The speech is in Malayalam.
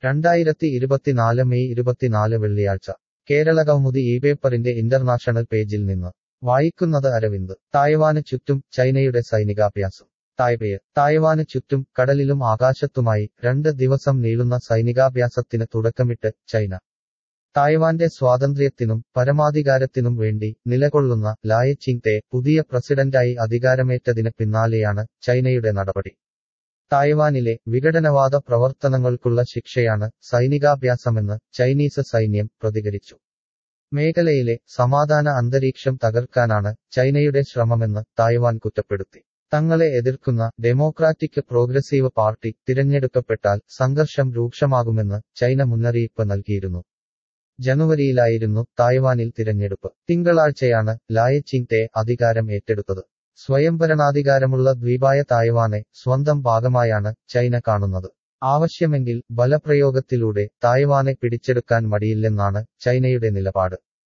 രണ്ടായിരത്തി ഇരുപത്തിനാല് മെയ് ഇരുപത്തിനാല് വെള്ളിയാഴ്ച കേരള കൗമുദി ഈ പേപ്പറിന്റെ ഇന്റർനാഷണൽ പേജിൽ നിന്ന് വായിക്കുന്നത് അരവിന്ദ് തായ്വാന് ചുറ്റും ചൈനയുടെ സൈനികാഭ്യാസം തായ്പേയ് തായ്വാന് ചുറ്റും കടലിലും ആകാശത്തുമായി രണ്ട് ദിവസം നീളുന്ന സൈനികാഭ്യാസത്തിന് തുടക്കമിട്ട് ചൈന തായ്വാന്റെ സ്വാതന്ത്ര്യത്തിനും പരമാധികാരത്തിനും വേണ്ടി നിലകൊള്ളുന്ന ലായ് ചിങ്തെ പുതിയ പ്രസിഡന്റായി അധികാരമേറ്റതിന് പിന്നാലെയാണ് ചൈനയുടെ നടപടി തായ്വാനിലെ വിഘടനവാദ പ്രവർത്തനങ്ങൾക്കുള്ള ശിക്ഷയാണ് സൈനികാഭ്യാസമെന്ന് ചൈനീസ് സൈന്യം പ്രതികരിച്ചു മേഖലയിലെ സമാധാന അന്തരീക്ഷം തകർക്കാനാണ് ചൈനയുടെ ശ്രമമെന്ന് തായ്വാൻ കുറ്റപ്പെടുത്തി തങ്ങളെ എതിർക്കുന്ന ഡെമോക്രാറ്റിക് പ്രോഗ്രസീവ് പാർട്ടി തിരഞ്ഞെടുക്കപ്പെട്ടാൽ സംഘർഷം രൂക്ഷമാകുമെന്ന് ചൈന മുന്നറിയിപ്പ് നൽകിയിരുന്നു ജനുവരിയിലായിരുന്നു തായ്വാനിൽ തിരഞ്ഞെടുപ്പ് തിങ്കളാഴ്ചയാണ് ലായ് ചിങ്തെ അധികാരം ഏറ്റെടുത്തത് സ്വയംഭരണാധികാരമുള്ള ദ്വീപായ തായ്വാനെ സ്വന്തം ഭാഗമായാണ് ചൈന കാണുന്നത് ആവശ്യമെങ്കിൽ ബലപ്രയോഗത്തിലൂടെ തായ്വാനെ പിടിച്ചെടുക്കാൻ മടിയില്ലെന്നാണ് ചൈനയുടെ നിലപാട്